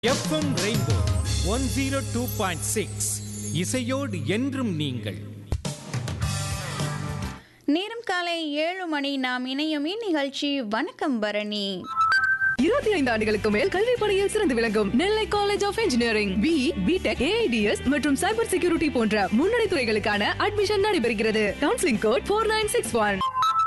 FM Rainbow one zero two point six இசையோடு என்றும் நீங்கள் நேரம் காலை ஏழு மணி நாம் இணையும் இந்நிகழ்ச்சி வணக்கம் பரணி இருபத்தி ஐந்து ஆண்டுகளுக்கு மேல் கல்வி பணியில் சிறந்து விளங்கும் Nellai college of engineering B BTech AIDS மற்றும் சைபர் செக்யூரிட்டி போன்ற முன்னணி துறைகளுக்கான அட்மிஷன் நடைபெறுகிறது counselling code four nine six one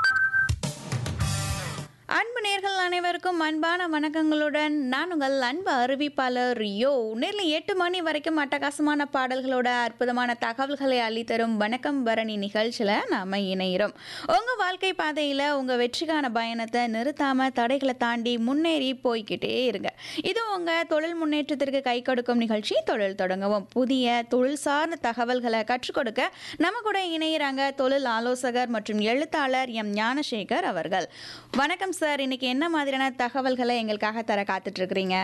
அன்பு நேர்கள் அனைவருக்கும் அன்பான வணக்கங்களுடன் நான் உங்கள் அன்பு அறிவிப்பாளர் யோ நேரில் எட்டு மணி வரைக்கும் அட்டகாசமான பாடல்களோட அற்புதமான தகவல்களை அள்ளித்தரும் வணக்கம் பரணி நிகழ்ச்சியில் நாம் இணைகிறோம் உங்கள் வாழ்க்கை பாதையில் உங்கள் வெற்றிக்கான பயணத்தை நிறுத்தாமல் தடைகளை தாண்டி முன்னேறி போய்க்கிட்டே இருங்க இது உங்கள் தொழில் முன்னேற்றத்திற்கு கை கொடுக்கும் நிகழ்ச்சி தொழில் தொடங்கவும் புதிய தொழில் சார்ந்த தகவல்களை கற்றுக் கொடுக்க நம்ம கூட இணையிறாங்க தொழில் ஆலோசகர் மற்றும் எழுத்தாளர் எம் ஞானசேகர் அவர்கள் வணக்கம் சார் இன்னைக்கு என்ன மாதிரியான தகவல்களை எங்களுக்காக தர காத்துட்டு இருக்கிறீங்க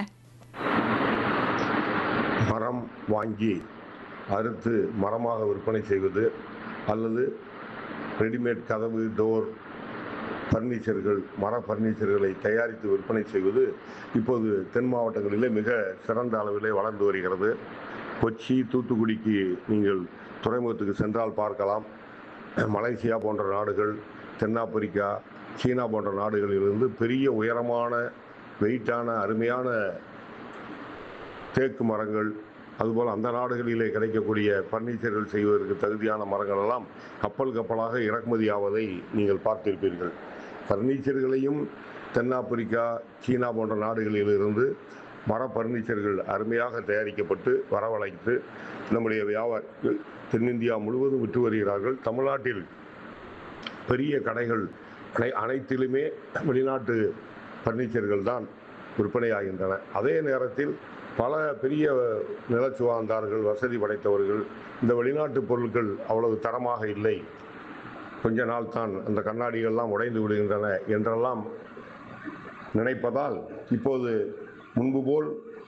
மரம் வாங்கி அறுத்து மரமாக விற்பனை செய்வது அல்லது ரெடிமேட் கதவு டோர் ஃபர்னிச்சர்கள் மர ஃபர்னிச்சர்களை தயாரித்து விற்பனை செய்வது இப்போது தென் மாவட்டங்களிலே மிக சிறந்த அளவிலே வளர்ந்து வருகிறது கொச்சி தூத்துக்குடிக்கு நீங்கள் துறைமுகத்துக்கு சென்றால் பார்க்கலாம் மலேசியா போன்ற நாடுகள் தென்னாப்பிரிக்கா சீனா போன்ற நாடுகளிலிருந்து பெரிய உயரமான வெயிட்டான அருமையான தேக்கு மரங்கள் அதுபோல் அந்த நாடுகளிலே கிடைக்கக்கூடிய பர்னிச்சர்கள் செய்வதற்கு தகுதியான மரங்கள் எல்லாம் கப்பல் கப்பலாக இறக்குமதி ஆவதை நீங்கள் பார்த்திருப்பீர்கள் பர்னிச்சர்களையும் தென்னாப்பிரிக்கா சீனா போன்ற நாடுகளிலிருந்து மர பர்னிச்சர்கள் அருமையாக தயாரிக்கப்பட்டு வரவழைத்து நம்முடைய வியாபாரிகள் தென்னிந்தியா முழுவதும் விற்று வருகிறார்கள் தமிழ்நாட்டில் பெரிய கடைகள் அனை அனைத்திலுமே வெளிநாட்டு பர்னிச்சர்கள் தான் விற்பனையாகின்றன அதே நேரத்தில் பல பெரிய நிலச்சுவாந்தார்கள் வசதி படைத்தவர்கள் இந்த வெளிநாட்டு பொருட்கள் அவ்வளவு தரமாக இல்லை கொஞ்ச நாள் தான் அந்த கண்ணாடிகள்லாம் உடைந்து விடுகின்றன என்றெல்லாம் நினைப்பதால் இப்போது முன்பு போல்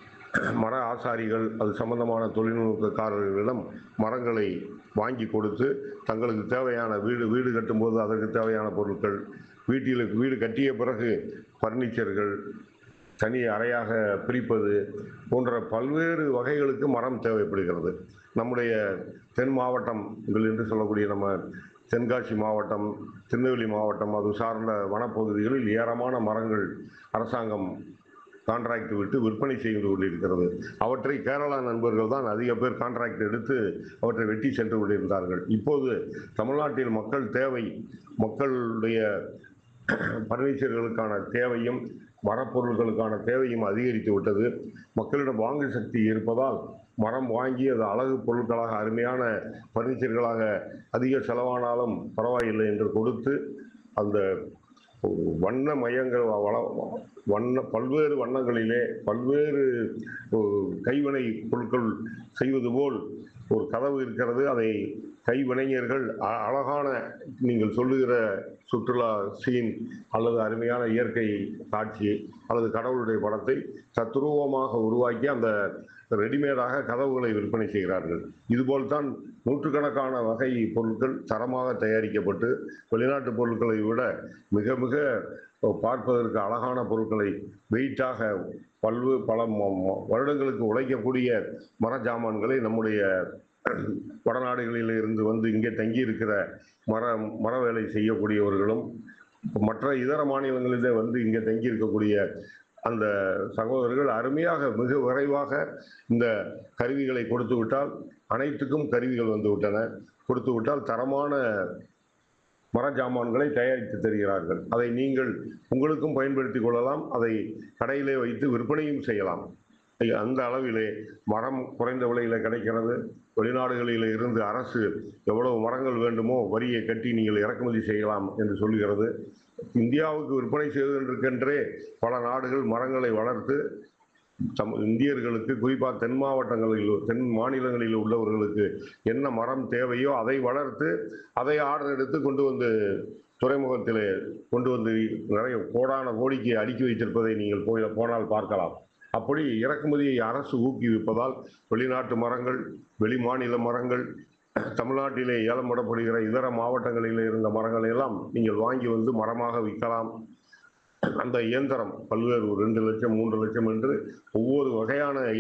மர ஆசாரிகள் அது சம்பந்தமான தொழில்நுட்பக்காரர்களிடம் மரங்களை வாங்கி கொடுத்து தங்களுக்கு தேவையான வீடு வீடு கட்டும்போது அதற்கு தேவையான பொருட்கள் வீட்டில் வீடு கட்டிய பிறகு ஃபர்னிச்சர்கள் தனி அறையாக பிரிப்பது போன்ற பல்வேறு வகைகளுக்கு மரம் தேவைப்படுகிறது நம்முடைய தென் மாவட்டங்கள் என்று சொல்லக்கூடிய நம்ம தென்காசி மாவட்டம் திருநெல்வேலி மாவட்டம் அது சார்ந்த வனப்பகுதிகளில் ஏராளமான மரங்கள் அரசாங்கம் கான்ட்ராக்ட் விட்டு விற்பனை செய்து கொண்டிருக்கிறது அவற்றை கேரளா நண்பர்கள் தான் அதிக பேர் கான்ட்ராக்ட் எடுத்து அவற்றை வெட்டி சென்று கொண்டிருந்தார்கள் இப்போது தமிழ்நாட்டில் மக்கள் தேவை மக்களுடைய பர்னிச்சர்களுக்கான தேவையும் மரப்பொருட்களுக்கான தேவையும் அதிகரித்து விட்டது மக்களிடம் வாங்கு சக்தி இருப்பதால் மரம் வாங்கி அது அழகு பொருட்களாக அருமையான பர்னிச்சர்களாக அதிக செலவானாலும் பரவாயில்லை என்று கொடுத்து அந்த வண்ண மையங்கள் வள- வண்ண பல்வேறு வண்ணங்களிலே பல்வேறு ஒரு கைவினை பொருட்கள் செய்வது போல் ஒரு கதவு இருக்கிறது அதை கைவினைஞர்கள் அ- அழகான நீங்கள் சொல்லுகிற சுற்றுலா சீன் அல்லது அருமையான இயற்கை காட்சி அல்லது கடவுளுடைய படத்தை தத்ரூபமாக உருவாக்கி அந்த ரெடிமேடாக கதவுகளை விற்பனை செய்கிறார்கள் இதுபோல் தான் நூற்றுக்கணக்கான வகை பொருட்கள் தரமாக தயாரிக்கப்பட்டு வெளிநாட்டு பொருட்களை விட மிக மிக பார்ப்பதற்கு அழகான பொருட்களை வெயிட்டாக பல்வேறு பல ம- ம- வருடங்களுக்கு உழைக்கக்கூடிய மர ஜாமான்களை நம்முடைய வடநாடுகளில் இருந்து வந்து இங்கே தங்கி இருக்கிற மர மர வேலை செய்யக்கூடியவர்களும் மற்ற இதர மாநிலங்களிலே வந்து இங்கே தங்கி இருக்கக்கூடிய அந்த சகோதரர்கள் அருமையாக மிக விரைவாக இந்த கருவிகளை கொடுத்து விட்டால் அனைத்துக்கும் கருவிகள் வந்து விட்டன கொடுத்து விட்டால் தரமான மர ஜாமான்களை தயாரித்து தருகிறார்கள் அதை நீங்கள் உங்களுக்கும் பயன்படுத்திக் கொள்ளலாம் அதை கடையிலே வைத்து விற்பனையும் செய்யலாம் அந்த அளவிலே மரம் குறைந்த விலையில கிடைக்கிறது வெளிநாடுகளில் இருந்து அரசு எவ்வளவு மரங்கள் வேண்டுமோ வரியை கட்டி நீங்கள் இறக்குமதி செய்யலாம் என்று சொல்கிறது இந்தியாவுக்கு விற்பனை செய்வதற்கென்றே பல நாடுகள் மரங்களை வளர்த்து தம் இந்தியர்களுக்கு குறிப்பாக தென் மாவட்டங்களில் தென் மாநிலங்களில் உள்ளவர்களுக்கு என்ன மரம் தேவையோ அதை வளர்த்து அதை ஆர்டர் எடுத்து கொண்டு வந்து துறைமுகத்திலே கொண்டு வந்து நிறைய கோடான கோடிக்கு அடுக்கி வைத்திருப்பதை நீங்கள் போய் போனால் பார்க்கலாம் அப்படி இறக்குமதியை அரசு ஊக்குவிப்பதால் வெளிநாட்டு மரங்கள் வெளி மாநில மரங்கள் தமிழ்நாட்டிலே ஏலம் விடப்படுகிற இதர மாவட்டங்களில் இருந்த மரங்களை எல்லாம் நீங்கள் வாங்கி வந்து மரமாக விற்கலாம் அந்த இயந்திரம் பல்வேறு ஒரு ரெண்டு லட்சம் மூன்று லட்சம் என்று ஒவ்வொரு வகையான